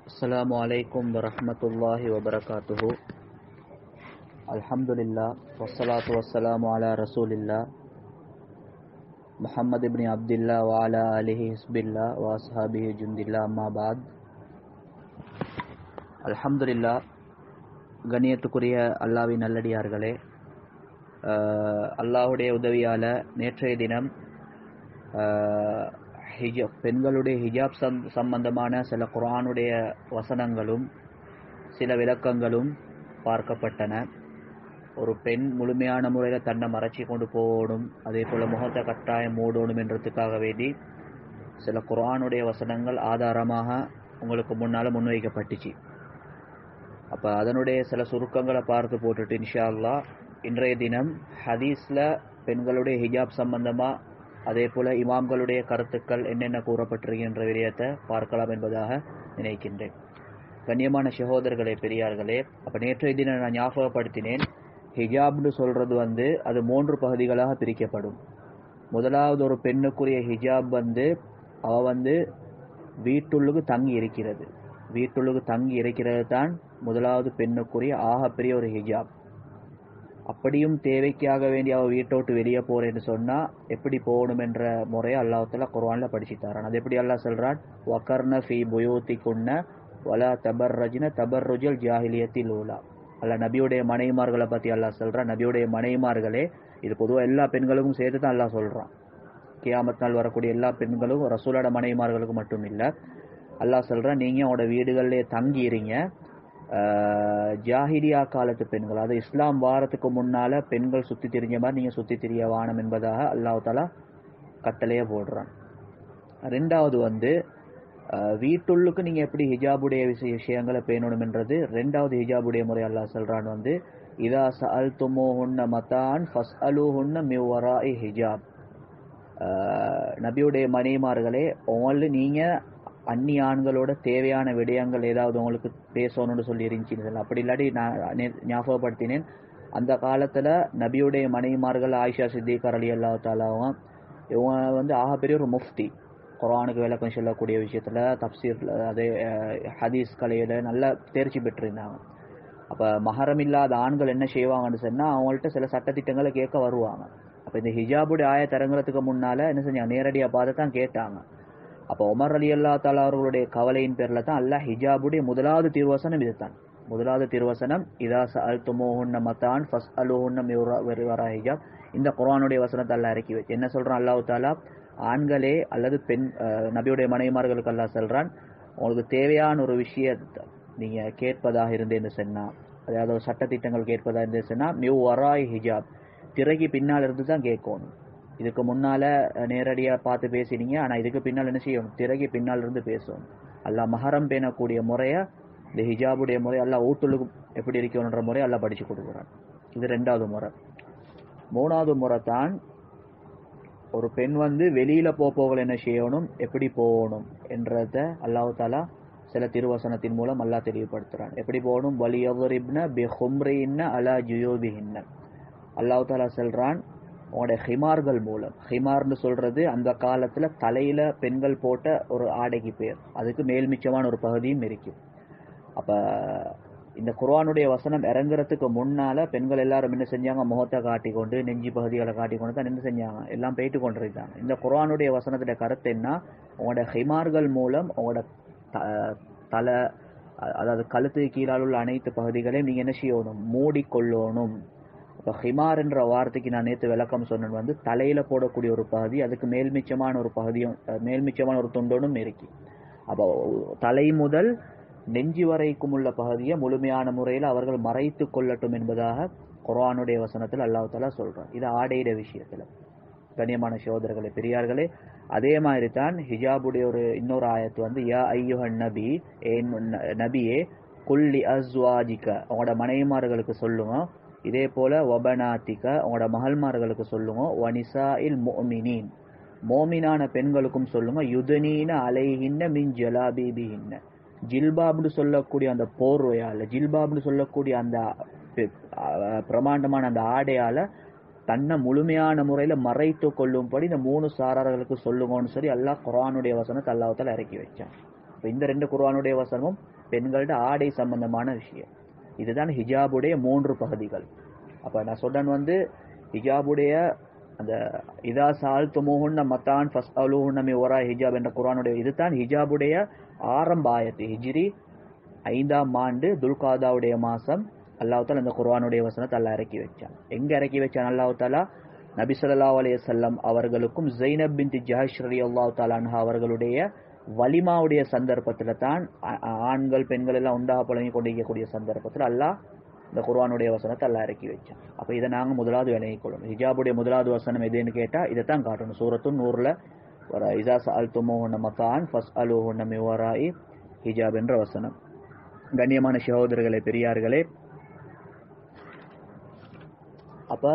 السلام عليكم ورحمة الله وبركاته الحمد لله والصلاة والسلام على رسول الله محمد بن عبد الله وعلى آله حسب الله وأصحابه جند الله أما بعد அல்ஹம்துலில்லா கண்ணியத்துக்குரிய அல்லாவின் நல்லடியார்களே அஹ், அல்லாஹ்வுடைய உதவியால் நேற்றைய தினம் அஹ், ஹிஜாப் பெண்களுடைய ஹிஜாப் சம் சம்பந்தமான சில குர்ஆனுடைய வசனங்களும் சில விளக்கங்களும் பார்க்கப்பட்டன ஒரு பெண் முழுமையான முறையில் தன்னை மறைச்சி கொண்டு போகணும் அதே போல் முகத்தை கட்டாயம் மூடணும் என்றதுக்காக வேண்டி சில குர்ஆனுடைய வசனங்கள் ஆதாரமாக உங்களுக்கு முன்னால் முன்வைக்கப்பட்டுச்சு அப்போ அதனுடைய சில சுருக்கங்களை பார்த்து போட்டுட்டு இன்ஷா அல்லாஹ் இன்றைய தினம் ஹதீஸில் பெண்களுடைய ஹிஜாப் சம்பந்தமாக அதே போல் இமாம்களுடைய கருத்துக்கள் என்னென்ன கூறப்பட்டிருக்கின்ற விடயத்தை பார்க்கலாம் என்பதாக நினைக்கின்றேன் கண்ணியமான சகோதரர்களே பெரியார்களே அப்போ நேற்றைய தினம் நான் ஞாபகப்படுத்தினேன் ஹிஜாப்னு சொல்கிறது வந்து அது மூன்று பகுதிகளாக பிரிக்கப்படும் முதலாவது ஒரு பெண்ணுக்குரிய ஹிஜாப் வந்து அவ வந்து வீட்டுள்ளுக்கு தங்கி இருக்கிறது வீட்டுள்ளுக்கு தங்கி இருக்கிறது தான் முதலாவது பெண்ணுக்குரிய ஆகப்பெரிய ஒரு ஹிஜாப் அப்படியும் தேவைக்காக வேண்டி அவ வீட்டை விட்டு வெளியே போறேன்னு சொன்னா எப்படி போகணும் என்ற முறையை அல்லாஹால குர்ஆன்ல படிச்சு தரான் அது எப்படி அல்லாஹ் சொல்றான் வக்கர்ன ஃபி புயூத்தி குன்ன வலா தபர்ரஜின தபர்ருஜல் ஜாஹிலியத்தில் ஊலா அல்ல நபியுடைய மனைவிமார்களை பத்தி அல்லாஹ் சொல்றான் நபியுடைய மனைவிமார்களே இது பொதுவாக எல்லா பெண்களுக்கும் சேர்த்து தான் அல்லாஹ் சொல்றான் கியாமத் நாள் வரக்கூடிய எல்லா பெண்களும் ரசூலோட மனைவிமார்களுக்கு மட்டும் இல்லை அல்லாஹ் சொல்றான் நீங்க உங்களோட வீடுகளிலே தங்கி இருங்க ஆஹ் ஜாஹிலியா காலத்து பெண்கள் அது இஸ்லாம் வாரத்துக்கு முன்னால பெண்கள் சுத்தி திரிஞ்ச மாதிரி நீங்க சுத்தி திரிய வானம் என்பதாக அல்லாஹ் தாலா கட்டளையே போடுறான் ரெண்டாவது வந்து ஆஹ் வீட்டுள்ளுக்கு நீங்க எப்படி ஹிஜாபுடைய விஷய விஷயங்களை பேணணும் என்றது ரெண்டாவது ஹிஜாபுடைய முறை அல்லாஹ் சொல்றான் வந்து இதா சஅல் துமோஹுன்ன மதான் ஃபஸ் அலுஹுன்ன மிவராஇ ஹிஜாப் ஆஹ் நபியுடைய மனைவிமார்களே உங்களை நீங்க அந்நிய ஆண்களோட தேவையான விடயங்கள் ஏதாவது உங்களுக்கு பேசணும்னு சொல்லி இருந்துச்சு அப்படி இல்லாட்டி நான் நே- ஞாபகப்படுத்தினேன் அந்த காலத்துல நபியுடைய மனைவிமார்கள் ஆயிஷா சித்திகார் அலி அல்லா தாலாவும் இவங்க வந்து ஆகப்பெரிய ஒரு முஃப்தி குர்ஆனுக்கு விளக்கம் சொல்லக்கூடிய விஷயத்துல தப்சீர் அதே அஹ், ஹதீஸ் கலையில நல்லா தேர்ச்சி பெற்றிருந்தாங்க அப்ப மஹரம் இல்லாத ஆண்கள் என்ன செய்வாங்கன்னு சொன்னா அவங்கள்ட்ட சில சட்டத்திட்டங்களை கேட்க வருவாங்க அப்ப இந்த ஹிஜாபுடைய ஆய தரங்குறதுக்கு முன்னால என்ன செஞ்சாங்க நேரடியா பார்த்து தான் கேட்டாங்க அப்ப உமர் அலி அல்லா தாலா அவர்களுடைய கவலையின் பேர்ல தான் அல்லாஹ் ஹிஜாபுடைய முதலாவது திருவசனம் இதுதான் முதலாவது திருவசனம் இதா சஅல் துமோஹுன்ன மத்தான் ஃபஸ் அலுஹுன்ன வரா ஹிஜாப் இந்த குர்ஆனுடைய வசனத்தை அல்லாஹ் இறக்கி வச்சு என்ன சொல்றான் அல்லாஹ் தாலா ஆண்களே அல்லது பெண் அஹ், நபியுடைய மனைவிமார்களுக்கு அல்லாஹ் சொல்றான் உங்களுக்கு தேவையான ஒரு விஷயத்தை நீங்க கேட்பதாக இருந்தேன்னு சொன்னா அதாவது ஒரு சட்டத்திட்டங்கள் கேட்பதாக இருந்தேன்னு சொன்னா மிவ் வராய் ஹிஜாப் திரைக்கு பின்னால் இருந்து தான் கேட்கணும் இதுக்கு முன்னால அஹ், நேரடியா பார்த்து பேசினீங்க ஆனா இதுக்கு பின்னால் என்ன செய்யணும் திரைக்கு பின்னால் இருந்து பேசணும் அல்லாஹ் மஹரம் பேணக்கூடிய முறைய இந்த ஹிஜாபுடைய முறை அல்லாஹ் ஊட்டுலுக்கு எப்படி இருக்கணுன்ற முறையை அல்லாஹ் படிச்சு கொடுக்குறான் இது ரெண்டாவது முறை மூணாவது முறை தான் ஒரு பெண் வந்து வெளியில போ போகல என்ன செய்யணும் எப்படி போகணும் என்றத அல்லாஹ் தாலா சில திருவசனத்தின் மூலம் அல்லாஹ் தெளிவுபடுத்துறான் எப்படி போகணும் வலியவரிப்ன பிஹும்ரின்ன அலா ஜுயோபிஹின்ன அல்லாஹ் தாலா சொல்றான் உங்களுடைய ஹிமார்கள் மூலம் ஹிமார்னு சொல்றது அந்த காலத்துல தலையில பெண்கள் போட்ட ஒரு ஆடைக்கு பேர் அதுக்கு மேல்மிச்சமான ஒரு பகுதியும் இருக்கும் அப்ப இந்த குர்ஆனுடைய வசனம் இறங்குறதுக்கு முன்னால பெண்கள் எல்லாரும் என்ன செஞ்சாங்க முகத்தை காட்டிக்கொண்டு நெஞ்சி பகுதிகளை காட்டிக்கொண்டு தான் என்ன செஞ்சாங்க எல்லாம் போயிட்டு கொண்டிருக்காங்க இந்த குர்ஆனுடைய வசனத்துடைய கருத்து என்ன உங்களோட ஹிமார்கள் மூலம் உங்களோட த- தலை அ- அதாவது கழுத்து கீழால் உள்ள அனைத்து பகுதிகளையும் நீங்க என்ன செய்யணும் மூடிக்கொள்ளணும் இப்போ ஹிமார் என்ற வார்த்தைக்கு நான் நேற்று விளக்கம் சொன்னது வந்து தலையில போடக்கூடிய ஒரு பகுதி அதுக்கு மேல்மிச்சமான ஒரு பகுதியும் அஹ், மேல்மிச்சமான ஒரு துண்டனும் இருக்கு அப்போ தலை முதல் நெஞ்சு வரைக்கும் உள்ள பகுதியை முழுமையான முறையில் அவர்கள் மறைத்து கொள்ளட்டும் என்பதாக குர்ஆனுடைய வசனத்தில் அல்லாஹ் தஆலா சொல்றான் இது ஆடையிட விஷயத்துல கண்ணியமான சகோதரர்களே பெரியார்களே அதே மாதிரி தான் ஹிஜாபுடைய ஒரு இன்னொரு ஆயத்து வந்து யா ஐயுஹன் நபி ஏன் ந- நபியே குல்லி அஸ்வாஜிக உங்களோட மனைவிமார்களுக்கு சொல்லுங்க இதே போல வபனாத்திக உங்களோட மகள்மார்களுக்கு சொல்லுங்க வனிசா இல் மோமினின் மோமினான பெண்களுக்கும் சொல்லுங்க யுதனீன அலைஹின்ன மின் ஜலாபீபிஹின்ன ஜில்பாப்னு சொல்லக்கூடிய அந்த போர்வையால ஜில்பாப்னு சொல்லக்கூடிய அந்த பெ- அஹ் பிரமாண்டமான அந்த ஆடையால தன்னை முழுமையான முறையில மறைத்து கொள்ளும்படி இந்த மூணு சாரார்களுக்கு சொல்லுங்கன்னு சொல்லி அல்லாஹ் குர்ஆனுடைய வசனத்தை அல்லாஹ்தால இறக்கி வச்சான் இப்ப இந்த ரெண்டு குர்ஆனுடைய வசனமும் பெண்களோட ஆடை சம்பந்தமான விஷயம் இதுதான் ஹிஜாபுடைய மூன்று பகுதிகள் அப்ப நான் சொல்றேன் வந்து ஹிஜாபுடைய அந்த இதா சால் துமுகுன்ன மத்தான் ஃபஸ் அலுஹுன்ன ஒரா ஹிஜாப் என்ற குரானுடைய இதுதான் ஹிஜாபுடைய ஆரம்ப ஆயத்து ஹிஜ்ரி ஐந்தாம் ஆண்டு துல்காதாவுடைய மாசம் அல்லாஹ் தாலா இந்த குர்ஆனுடைய வசனத்தை அல்லாஹ் இறக்கி வச்சான் எங்க இறக்கி வச்சான் அல்லாஹ் தாலா நபி ஸல்லல்லாஹு அலைஹி வஸல்லம் அவர்களுக்கும் ஜைனப் பின்த் ஜஹஷ் ரலியல்லாஹு தஆலா அன்ஹா அவர்களுடைய வலிமாவுடைய சந்தர்ப்பத்துல தான் ஆ- ஆண்கள் பெண்கள் எல்லாம் உண்டாக புழங்கி கொண்டிருக்கக்கூடிய சந்தர்ப்பத்தில் அல்லாஹ் இந்த குர்ஆனுடைய வசனத்தை அல்லாஹ் இறக்கி வச்சான் அப்ப இதை நாங்க முதலாவது விளங்கிக் கொள்ளணும் ஹிஜாபுடைய முதலாவது வசனம் எதுன்னு கேட்டா இதைத்தான் காட்டணும் சூரத்து நூறுல வர இதா சஅல் துமோஹுன்ன மத்தான் ஃபஸ் அலுஹுன்ன மிவராயி ஹிஜாப் என்ற வசனம் கண்ணியமான சகோதரர்களே பெரியார்களே அப்ப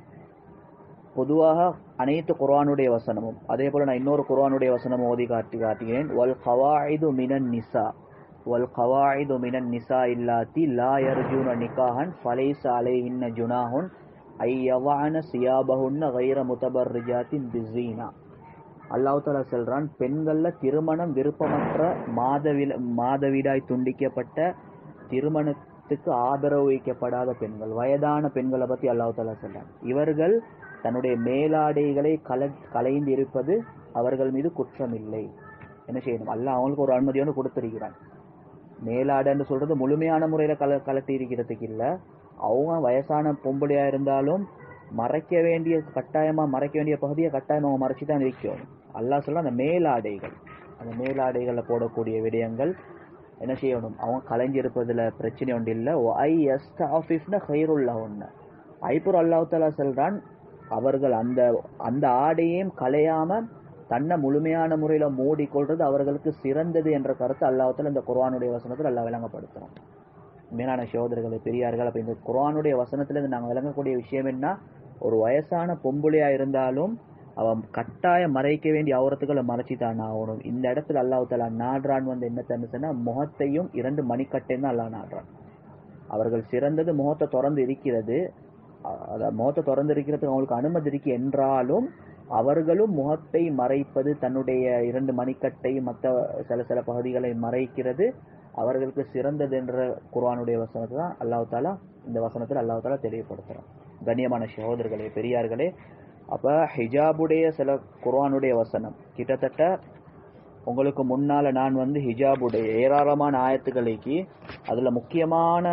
பொதுவாக அனைத்து குர்ஆனுடைய வசனமும் அதே போல நான் இன்னொரு குர்ஆனுடைய வசனம் ஓதி காட்டி காட்டுகிறேன் வல் கவாயிது மினன் நிசா வல் கவாயிது மினன் நிசா இல்லாத்தி லா யர்ஜூன நிகாஹன் ஃபலைஸ அலைஹின்ன ஜுனாஹுன் ஐ யவான சியாபஹுன்ன கைர முத்தபர்ரிஜாத்தின் பிஸீனா அல்லாஹ் தாலா சொல்றான் பெண்கள்ல திருமணம் விருப்பமற்ற மாதவில மாதவிடாய் துண்டிக்கப்பட்ட திருமணத்துக்கு ஆதரவு வைக்கப்படாத பெண்கள் வயதான பெண்களை பத்தி அல்லாஹ் தாலா சொல்றான் இவர்கள் தன்னுடைய மேலாடைகளை கல கலைந்து இருப்பது அவர்கள் மீது குற்றம் இல்லை என்ன செய்யணும் அல்லாஹ் அவங்களுக்கு ஒரு அனுமதியோடு கொடுத்திருக்கிறான் மேலாடைன்னு சொல்றது முழுமையான முறையில கல கலட்டி இருக்கிறதுக்கு இல்ல அவங்க வயசான பொம்பளையா இருந்தாலும் மறைக்க வேண்டிய கட்டாயமா மறைக்க வேண்டிய பகுதியை கட்டாயமா அவங்க மறைச்சு தான் இருக்கணும் அல்லாஹ் சொல்ற அந்த மேலாடைகள் அந்த மேலாடைகள்ல போடக்கூடிய விடயங்கள் என்ன செய்யணும் அவங்க கலைஞ்சிருப்பதுல பிரச்சனை ஒன்று இல்லை ஐ எஸ்ட் ஆஃபிஸ்ன ஹைருல்லா ஒன்று ஐபுர் அல்லாஹ் தாலா சொல்றான் அவர்கள் அந்த அந்த ஆடையையும் கலையாம தன்னை முழுமையான முறையில மூடிக்கொள்றது அவர்களுக்கு சிறந்தது என்ற கருத்து அல்லாஹ்தால இந்த குர்ஆனுடைய வசனத்தில் அல்லாஹ் விளங்கப்படுத்துறோம் மேலான சகோதரர்களே பெரியார்கள் அப்ப இந்த குர்ஆனுடைய வசனத்துல இருந்து நாங்க விளங்கக்கூடிய விஷயம் என்ன ஒரு வயசான பொம்புளையா இருந்தாலும் அவன் கட்டாயம் மறைக்க வேண்டிய அவரத்துக்களை மறைச்சித்தான் ஆகணும் இந்த இடத்துல அல்லாஹ் தாலா நாடுறான் வந்து என்ன தந்துச்சுன்னா முகத்தையும் இரண்டு மணிக்கட்டையும் தான் அல்லாஹ் நாடுறான் அவர்கள் சிறந்தது முகத்தை திறந்து இருக்கிறது அ- அத முகத்தை திறந்து இருக்கிறதுக்கு அவங்களுக்கு அனுமதி இருக்கு என்றாலும் அவர்களும் முகத்தை மறைப்பது தன்னுடைய இரண்டு மணிக்கட்டை மற்ற சில சில பகுதிகளை மறைக்கிறது அவர்களுக்கு சிறந்தது என்ற குர்ஆனுடைய வசனத்தை தான் அல்லாஹ் தாலா இந்த வசனத்தில் அல்லாஹ் தாலா தெளிவுபடுத்துறான் கண்ணியமான சகோதரர்களே பெரியார்களே அப்ப ஹிஜாபுடைய சில குர்ஆனுடைய வசனம் கிட்டத்தட்ட உங்களுக்கு முன்னால நான் வந்து ஹிஜாபுடைய ஏராளமான ஆயத்துக்களுக்கு அதுல முக்கியமான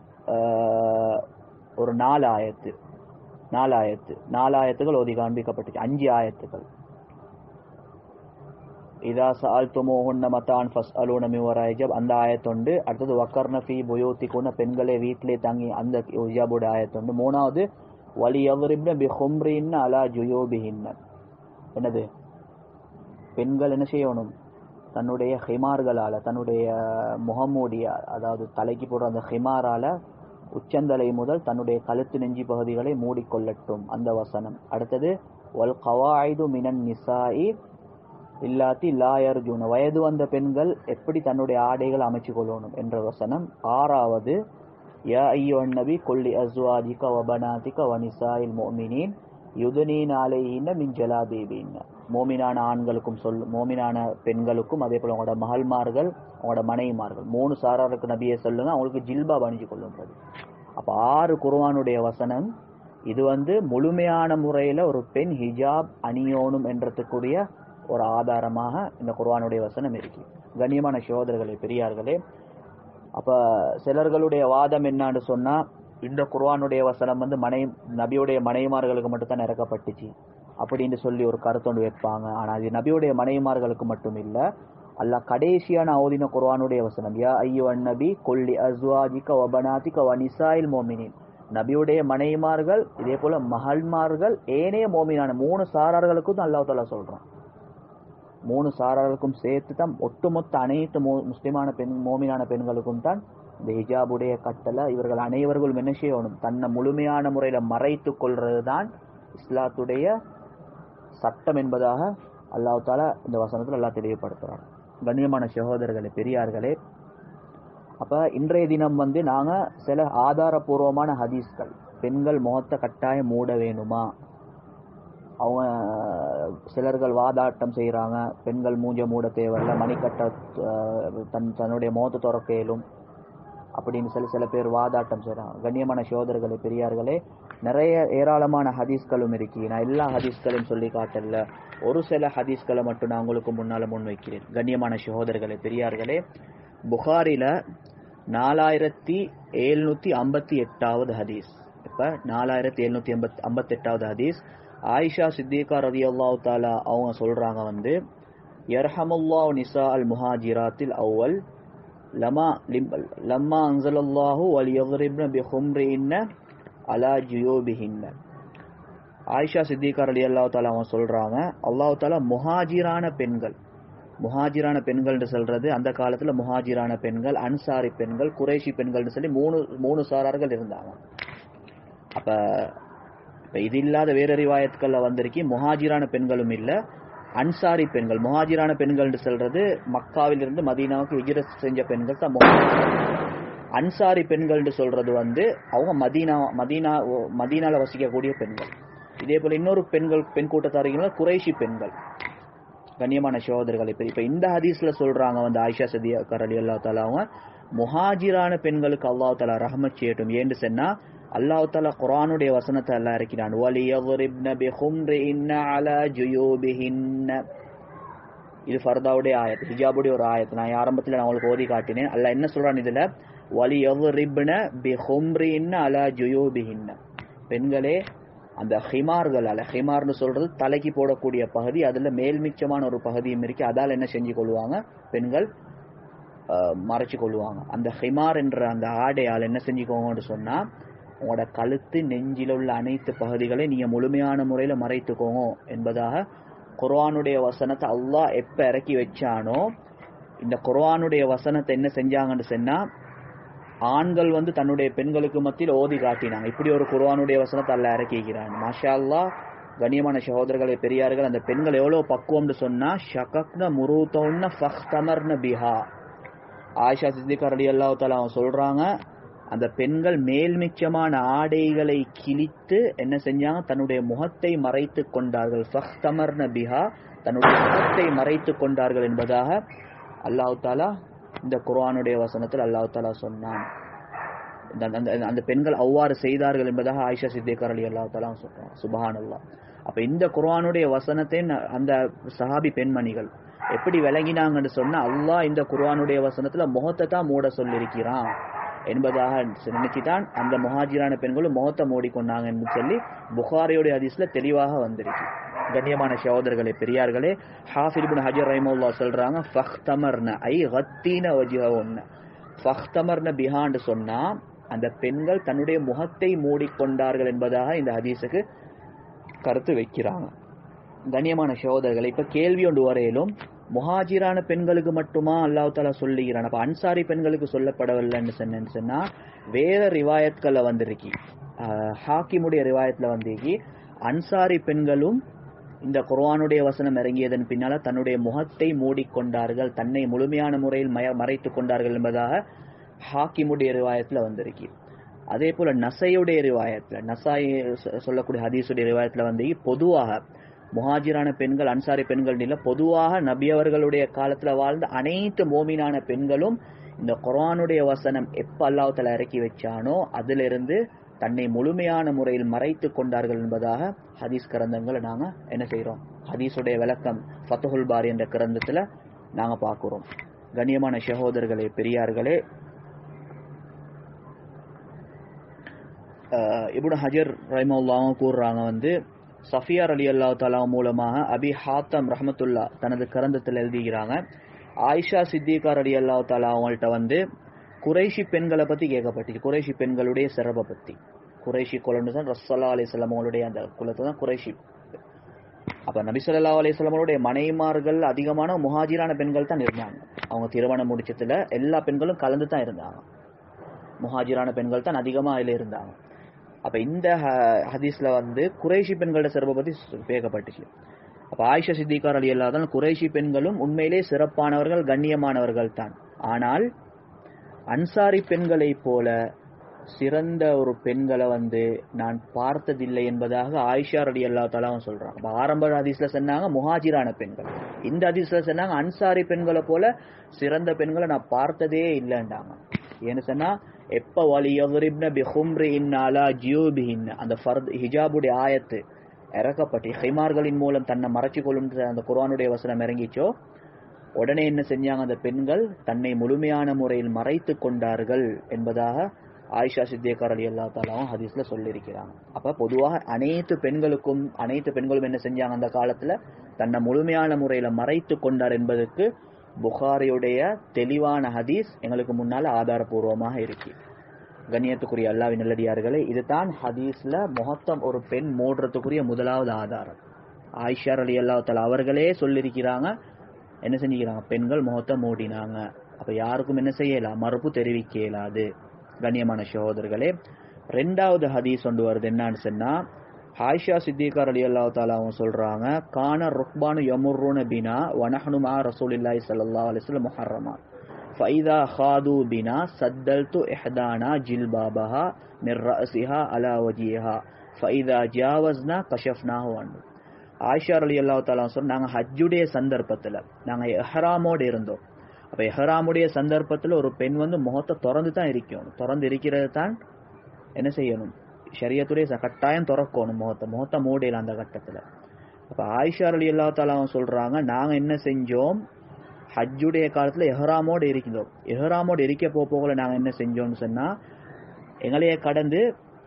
ஆஹ், ஒரு நாலு ஆயத்து நாலு ஆயத்து நாலு ஆயத்துகள் ஓதி காண்பிக்கப்பட்டுச்சு அஞ்சு ஆயத்துகள் இதா சால்துமோஹுன்ன மத்தான் ஃபஸ் அலூன மிவராய்ஜப் அந்த ஆயத்துண்டு அடுத்தது வக்கர்ன ஃபி புயோத்திக்குன்ன பெண்களே வீட்டிலே தங்கி அந்த ஹிஜாபோட ஆயத்துண்டு மூணாவது வலி எவரிப்ன பி ஹும்ரின்ன அலா ஜுயோபிஹின்ன என்னது பெண்கள் என்ன செய்யணும் தன்னுடைய ஹிமார்களால தன்னுடைய முகமூடிய அதாவது தலைக்கு போடுற அந்த ஹிமாரால உச்சந்தலை முதல் தன்னுடைய கழுத்து நெஞ்சி பகுதிகளை மூடிக்கொள்ளட்டும் அந்த வசனம் அடுத்தது வல் கவாய்து மினன் நிசாயி இல்லாத்தி லாயர்ஜுன வயது வந்த பெண்கள் எப்படி தன்னுடைய ஆடைகள் அமைச்சு கொள்ளணும் என்ற வசனம் ஆறாவது யா ஐயோன் நபி கொல்லி அஸ்வாதிக வபனாதிக வனிசாயில் மோமினின் யுதனீன் ஆலையின மின் ஜலாதேவின் மோமினான ஆண்களுக்கும் சொல் மோமினான பெண்களுக்கும் அதே போல அவங்களோட மகள்மார்கள் அவங்களோட மனைவிமார்கள் மூணு சாராருக்கு நபியை சொல்லுங்க அவங்களுக்கு ஜில்பா அணிஞ்சு கொள்ளுன்றது அப்ப ஆறு குர்ஆனுடைய வசனம் இது வந்து முழுமையான முறையில ஒரு பெண் ஹிஜாப் அணியோணும் என்றதுக்குரிய ஒரு ஆதாரமாக இந்த குர்ஆனுடைய வசனம் இருக்கு கண்ணியமான சகோதரர்களே பெரியார்களே அப்ப சிலர்களுடைய வாதம் என்னன்னு சொன்னா இந்த குர்ஆனுடைய வசனம் வந்து மனை நபியுடைய மனைவிமார்களுக்கு மட்டும் தான் இறக்கப்பட்டுச்சு அப்படின்னு சொல்லி ஒரு கருத்தொண்டு வைப்பாங்க ஆனா அது நபியுடைய மனைவிமார்களுக்கு மட்டும் இல்ல அல்லாஹ் கடைசியான ஓதின குர்ஆனுடைய வசனம் யா ஐயோ நபி கொல்லி அஸ்வாஜிக வபனாதிக வனிசாயில் மோமினின் நபியுடைய மனைவிமார்கள் இதே போல மகள்மார்கள் ஏனைய மோமினான மூணு சாரார்களுக்கும் தான் அல்லாஹ் தாலா சொல்றான் மூணு சாரார்களுக்கும் சேர்த்து தான் ஒட்டுமொத்த அனைத்து மு- முஸ்லிமான பெண் மோமினான பெண்களுக்கும் தான் இந்த ஹிஜாபுடைய கட்டளை இவர்கள் அனைவர்களும் என்ன செய்யணும் தன்னை முழுமையான முறையில மறைத்துக் கொள்றது தான் இஸ்லாத்துடைய சட்டம் என்பதாக அல்லாஹ் தாலா இந்த வசனத்தில் அல்லாஹ் தெளிவுபடுத்துறார் கண்ணியமான சகோதரர்களே பெரியார்களே அப்ப இன்றைய தினம் வந்து நாங்க சில ஆதாரபூர்வமான ஹதீஸ்கள் பெண்கள் முகத்தை கட்டாயம் மூட வேணுமா அவங்க சிலர்கள் வாதாட்டம் செய்கிறாங்க பெண்கள் மூஞ்ச மூட தேவையில்ல மணிக்கட்ட அஹ், தன் தன்னுடைய முகத்தை திறக்க இயலும் அப்படின்னு சொல்லி சில பேர் வாதாட்டம் செய்கிறாங்க கண்ணியமான சோதர்களே பெரியார்களே நிறைய ஏராளமான ஹதீஸ்களும் இருக்கு நான் எல்லா ஹதீஸ்களையும் சொல்லி காட்டல ஒரு சில ஹதீஸ்களை மட்டும் நான் உங்களுக்கு முன்னால முன்வைக்கிறேன் கண்ணியமான சகோதரர்களே பெரியார்களே புகாரில நாலாயிரத்தி எழுநூத்தி ஐம்பத்தி எட்டாவது ஹதீஸ் இப்ப நாலாயிரத்தி எழுநூத்தி ஐம்பத்தி ஐம்பத்தெட்டாவது ஹதீஸ் ஆயிஷா சித்திகா ரதி அல்லாஹ் தாலா அவங்க சொல்றாங்க வந்து யர்ஹமுல்லா நிசா அல் முஹாஜிராத்தில் அவ்வல் லமா லிம் லம்மா அன்சலல்லாஹு வல் யضربن بخمرهن அலா ஜுயோபிஹின்ன ஆயிஷா சித்திகார் அலி அல்லாஹ் தாலா அவங்க சொல்றாங்க அல்லாஹ் தாலா முஹாஜிரான பெண்கள் முஹாஜிரான பெண்கள்னு சொல்றது அந்த காலத்துல முஹாஜிரான பெண்கள் அன்சாரி பெண்கள் குறைஷி பெண்கள்னு சொல்லி மூணு மூணு சாரார்கள் இருந்தாங்க அப்ப இப்ப இது இல்லாத வேற ரிவாயத்துக்கள்ல வந்திருக்கு முஹாஜிரான பெண்களும் இல்ல அன்சாரி பெண்கள் முஹாஜிரான பெண்கள்னு சொல்றது மக்காவில் இருந்து மதீனாவுக்கு ஹிஜ்ரத் செஞ்ச பெண்கள் தான் முஹாஜிர். அன்சாரி பெண்கள்னு சொல்றது வந்து அவங்க மதீனா மதீனா மதீனால வசிக்கக்கூடிய பெண்கள் இதே போல இன்னொரு பெண்கள் பெண் கூட்டத்தாரிகள் குறைஷி பெண்கள் கண்ணியமான சகோதரர்கள் இப்ப இப்ப இந்த ஹதீஸ்ல சொல்றாங்க வந்து ஆயிஷா சதியா கரலி அல்லா தாலா அவங்க முஹாஜிரான பெண்களுக்கு அல்லாஹ் தாலா ரஹமத் செய்யட்டும் ஏன்னு சொன்னா அல்லாஹ் தாலா குர்ஆனுடைய வசனத்தை எல்லாம் இருக்கிறான் வலியضربن بخمرهن على جيوبهن இது ஃபர்தாவுடைய ஆயத் ஹிஜாபுடைய ஒரு ஆயத் நான் ஆரம்பத்துல நான் உங்களுக்கு ஓதி காட்டினேன் அல்லாஹ் என்ன சொல்றான் இதுல வலியضربن بخمرهن على جيوبهن பெண்களே அந்த ஹிமார்கள் அல்ல ஹிமார்னு சொல்றது தலைக்கு போடக்கூடிய பகுதி அதுல மேல்மிச்சமான ஒரு பகுதியும் இருக்கு அதால் என்ன செஞ்சு கொள்வாங்க பெண்கள் அஹ், மறைச்சு கொள்வாங்க அந்த ஹிமார் என்ற அந்த ஆடையால் என்ன செஞ்சுக்கோங்கன்னு சொன்னா உங்களோட கழுத்து நெஞ்சில உள்ள அனைத்து பகுதிகளை நீங்க முழுமையான முறையில மறைத்துக்கோங்க என்பதாக குர்ஆனுடைய வசனத்தை அல்லாஹ் எப்ப இறக்கி வச்சானோ இந்த குர்ஆனுடைய வசனத்தை என்ன செஞ்சாங்கன்னு சொன்னா ஆண்கள் வந்து தன்னுடைய பெண்களுக்கு மத்தியில் ஓதி காட்டினாங்க இப்படி ஒரு குர்ஆனுடைய வசனத்தை அல்லாஹ் இறக்கிக்கிறான் மாஷா அல்லாஹ் கண்ணியமான சகோதரர்களே பெரியார்கள் அந்த பெண்கள் எவ்வளவு பக்குவம்னு சொன்னா ஷகக்ன முருத்தோன்ன ஃபஹ்தமர்ன பிஹா ஆயிஷா சித்திகா ரலி அல்லாஹ் தாலா அவங்க சொல்றாங்க அந்த பெண்கள் மேல்மிச்சமான ஆடைகளை கிழித்து என்ன செஞ்சாங்க தன்னுடைய முகத்தை மறைத்து கொண்டார்கள் ஃபஹ்தமர்ன பிஹா தன்னுடைய முகத்தை மறைத்து கொண்டார்கள் என்பதாக அல்லாஹ் தாலா இந்த குர்ஆனுடைய வசனத்தில் அல்லாஹ் தாலா சொன்னான் இந்த- அந்த- அந்த- அந்த பெண்கள் அவ்வாறு செய்தார்கள் என்பதாக ஆயிஷா சித்திகா அலி அல்லாஹ் தாலா சொல்றாங்க சுபஹான் அப்ப இந்த குர்ஆனுடைய வசனத்தை ந- அந்த சஹாபி பெண்மணிகள் எப்படி விளங்கினாங்கன்னு சொன்னா அல்லாஹ் இந்த குர்ஆனுடைய வசனத்துல முகத்தை தான் மூட சொல்லியிருக்கிறான் என்பதாக நினைச்சுதான் அந்த முஹாஜிரான பெண்களும் முகத்தை மூடிக்கொண்டாங்க என்று சொல்லி புகாரியுடைய ஹதீஸ்ல தெளிவாக வந்திருக்கு கண்ணியமான சகோதரர்களே பெரியார்களே ஹாஃபிர் இப்னு ஹஜர் ரஹிமஹுல்லாஹ் சொல்றாங்க ஃபஹ்தமர்ன ஐ கத்தீன வஜ்ஹவுன்ன ஃபஹ்தமர்ன பிஹான்னு சொன்னா அந்த பெண்கள் தன்னுடைய முகத்தை மூடிக்கொண்டார்கள் என்பதாக இந்த ஹதீஸுக்கு கருத்து வைக்கிறாங்க கண்ணியமான சகோதரர்களை இப்ப கேள்வி ஒன்று வரையிலும் முஹாஜிரான பெண்களுக்கு மட்டுமா அல்லாஹ் தாலா சொல்லுகிறான் அப்ப அன்சாரி பெண்களுக்கு சொல்லப்படவில்லைன்னு சொன்னேன்னு சொன்னா வேற ரிவாயத்கள்ல வந்திருக்கு ஆஹ் ஹாக்கிமுடைய ரிவாயத்துல வந்திருக்கு அன்சாரி பெண்களும் இந்த குர்ஆனுடைய வசனம் இறங்கியதன் பின்னால தன்னுடைய முகத்தை மூடிக்கொண்டார்கள் தன்னை முழுமையான முறையில் மய மறைத்துக் கொண்டார்கள் என்பதாக ஹாக்கிமுடைய ரிவாயத்துல வந்திருக்கு அதே போல நசையுடைய ரிவாயத்துல நசாய் சொ- சொல்லக்கூடிய ஹதீஸுடைய ரிவாயத்துல வந்து பொதுவாக முஹாஜிரான பெண்கள் அன்சாரி பெண்கள் இல்ல பொதுவாக நபி அவர்களுடைய காலத்துல வாழ்ந்த அனைத்து மோமினான பெண்களும் இந்த குர்ஆனுடைய வசனம் எப்ப அல்லாஹ் தஆலா இறக்கி வச்சானோ அதிலிருந்து தன்னை முழுமையான முறையில் மறைத்து கொண்டார்கள் என்பதாக ஹதீஸ் கிரந்தங்களை நாங்க என்ன செய்றோம் ஹதீஸுடைய விளக்கம் ஃபத்துஹுல் பாரி என்ற கிரந்தத்துல நாங்க பார்க்கிறோம் கண்ணியமான சகோதரர்களே பெரியார்களே அஹ் இப்னு ஹஜர் ரஹிமவுல்லாவும் கூறுறாங்க வந்து சஃபியார் அலி அல்லா தலா மூலமாக அபி ஹாத்தம் ரஹமத்துல்லா தனது கிரந்தத்தில் எழுதுகிறாங்க ஆயிஷா சித்திகார் அலி அல்லா தலா அவங்கள்ட்ட வந்து குறைஷி பெண்களை பத்தி கேட்கப்பட்டுச்சு குறைஷி பெண்களுடைய சிறப்பை பத்தி குறைஷி குலன்னு தான் ரசல்லா அலிஸ்லாம் அவங்களுடைய அந்த குலத்தை தான் குறைஷி அப்ப நபி ஸல்லல்லாஹு அலைஹி வஸல்லம் அவருடைய மனைமார்கள் அதிகமான முஹாஜிரான பெண்கள் தான் இருந்தாங்க அவங்க திருமணம் முடிச்சதுல எல்லா பெண்களும் கலந்து தான் இருந்தாங்க முஹாஜிரான பெண்கள் தான் அதிகமா அதுல இருந்தாங்க அப்ப இந்த ஹ- ஹதீஸ்ல வந்து குறைஷி பெண்களோட சிறப்பை பத்தி சு- பேசப்பட்டுச்சு அப்ப ஆயிஷா சித்திகார் அலி அல்லாதான் குறைஷி பெண்களும் உண்மையிலே சிறப்பானவர்கள் கண்ணியமானவர்கள் தான் ஆனால் அன்சாரி பெண்களைப் போல சிறந்த ஒரு பெண்களை வந்து நான் பார்த்ததில்லை என்பதாக ஆயிஷா ரடி அல்லா தலாவும் சொல்றாங்க அப்ப ஆரம்ப ஹதீஸ்ல சொன்னாங்க முஹாஜிரான பெண்கள் இந்த ஹதீஸ்ல சொன்னாங்க அன்சாரி பெண்களை போல சிறந்த பெண்களை நான் பார்த்ததே இல்லைன்றாங்க ஏன்னு சொன்னா எப்ப வலி எவரிப்ன பிஹும்ரி இன்னாலா ஜியோபிஹின் அந்த ஃபர்த் ஹிஜாபுடைய ஆயத்து இறக்கப்பட்டு ஹைமார்களின் மூலம் தன்னை மறைச்சு கொள்ளும் அந்த குர்ஆனுடைய வசனம் இறங்கிச்சோ உடனே என்ன செஞ்சாங்க அந்த பெண்கள் தன்னை முழுமையான முறையில் மறைத்து கொண்டார்கள் என்பதாக ஆயிஷா சித்தியக்கார் அலி அல்லா தாலாவும் ஹதீஸ்ல சொல்லியிருக்கிறாங்க அப்ப பொதுவாக அனைத்து பெண்களுக்கும் அனைத்து பெண்களும் என்ன செஞ்சாங்க அந்த காலத்துல தன்னை முழுமையான முறையில மறைத்து கொண்டார் என்பதற்கு புகாரியுடைய தெளிவான ஹதீஸ் எங்களுக்கு முன்னால ஆதாரபூர்வமாக இருக்கு கண்ணியத்துக்குரிய அல்லாவின் நல்லடியார்களே இதுதான் ஹதீஸ்ல முகத்தம் ஒரு பெண் மூடுறதுக்குரிய முதலாவது ஆதாரம் ஆயிஷா அலி அல்லா தாலா அவர்களே சொல்லியிருக்கிறாங்க என்ன செஞ்சுக்கிறாங்க பெண்கள் முகத்தை மூடினாங்க அப்ப யாருக்கும் என்ன செய்யலாம் மறுப்பு தெரிவிக்க இயலாது கண்ணியமான சகோதரர்களே ரெண்டாவது ஹதீஸ் கொண்டு வருது என்னன்னு சொன்னா ஹாயிஷா சித்திகார் அலி அல்லா தாலாவும் சொல்றாங்க கான ருக்பானு யமுர்ருன பினா வனஹனு மா ரசூலில்லாஹி ஸல்லல்லாஹு அலைஹி வஸல்லம் முஹர்ரமா ஃபைதா ஹாது பினா சத்தல்து இஹ்தானா ஜில்பாபஹா மிர் ரஅசிஹா அலா வஜிஹா ஃபைதா ஜாவஸ்னா கஷஃப்னாஹு அன்ஹு ஆயிஷா அலி அல்லா தாலா சொன்ன நாங்க ஹஜ்ஜுடைய சந்தர்ப்பத்துல நாங்க எஹ்ராமோடு இருந்தோம் அப்ப எஹ்ராமுடைய சந்தர்ப்பத்துல ஒரு பெண் வந்து முகத்தை திறந்து தான் இருக்கணும் திறந்து இருக்கிறது தான் என்ன செய்யணும் ஷரியத்துடைய ச- கட்டாயம் திறக்கணும் முகத்தை முகத்தை மூடையில அந்த கட்டத்துல அப்ப ஆயிஷா அலி அல்லா தாலாவும் சொல்றாங்க நாங்க என்ன செஞ்சோம் ஹஜ்ஜுடைய காலத்துல எஹ்ராமோடு இருக்கின்றோம் எஹ்ராமோடு இருக்க போக போகல நாங்க என்ன செஞ்சோம்னு சொன்னா எங்களையே கடந்து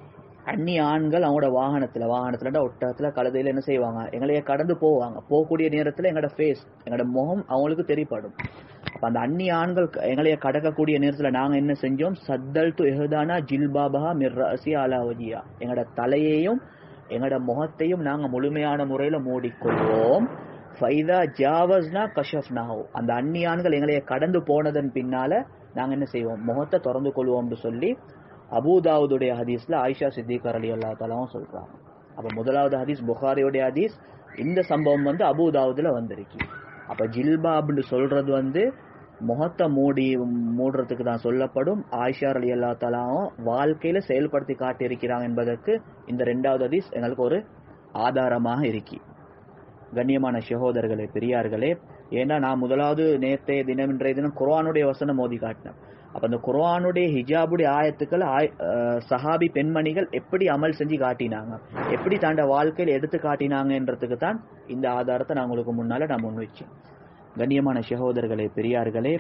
அந்நிய ஆண்கள் அவங்களோட வாகனத்துல வாகனத்துல ஒட்டகத்துல கழுதையில என்ன செய்வாங்க எங்களையே கடந்து போவாங்க போகக்கூடிய நேரத்துல எங்களோட ஃபேஸ் எங்களோட முகம் அவங்களுக்கு தெரிப்படும் அப்ப அந்த அந்நிய ஆண்கள் க- எங்களைய கடக்கக்கூடிய நேரத்துல நாங்க என்ன செஞ்சோம் சத்தல் து எஹதானா ஜில்பாபஹா மிர்ரசி அலா வஜியா எங்களோட தலையையும் எங்களோட முகத்தையும் நாங்க முழுமையான முறையில மூடிக்கொள்வோம் ஃபைதா ஜாவஸ்னா கஷஃப்னாஹு அந்த அந்நிய ஆண்கள் எங்களைய கடந்து போனதன் பின்னால நாங்க என்ன செய்வோம் முகத்தை திறந்து கொள்வோம்னு சொல்லி அபூதாவுடைய ஹதீஸ்ல ஆயிஷா சித்திகர் அலி அல்லா தாலாவும் சொல்றாங்க அப்ப முதலாவது ஹதீஸ் புகாரியுடைய ஹதீஸ் இந்த சம்பவம் வந்து அபூதாவுதுல வந்திருக்கு அப்ப ஜில்பாப்னு சொல்றது வந்து முகத்தை மூடி மூடுறதுக்கு தான் சொல்லப்படும் ஆயிஷா அலி அல்லா தாலாவும் வாழ்க்கையில செயல்படுத்தி காட்டியிருக்கிறாங்க என்பதற்கு இந்த ரெண்டாவது ஹதீஸ் எங்களுக்கு ஒரு ஆதாரமாக இருக்கு கண்ணியமான சகோதரர்களே பெரியார்களே ஏன்னா நான் முதலாவது நேத்தைய தினம் இன்றைய தினம் குர்ஆனுடைய வசனம் மோதி காட்டினேன் அப்ப அந்த குர்ஆனுடைய ஹிஜாபுடைய ஆயத்துக்கள் ஆய்- அஹ் சஹாபி பெண்மணிகள் எப்படி அமல் செஞ்சு காட்டினாங்க எப்படி தாண்ட வாழ்க்கையில் எடுத்து காட்டினாங்கன்றதுக்கு தான் இந்த ஆதாரத்தை நான் உங்களுக்கு முன்னால நான் முன் வச்சேன் கண்ணியமான சகோதரர்களே பெரியார்களே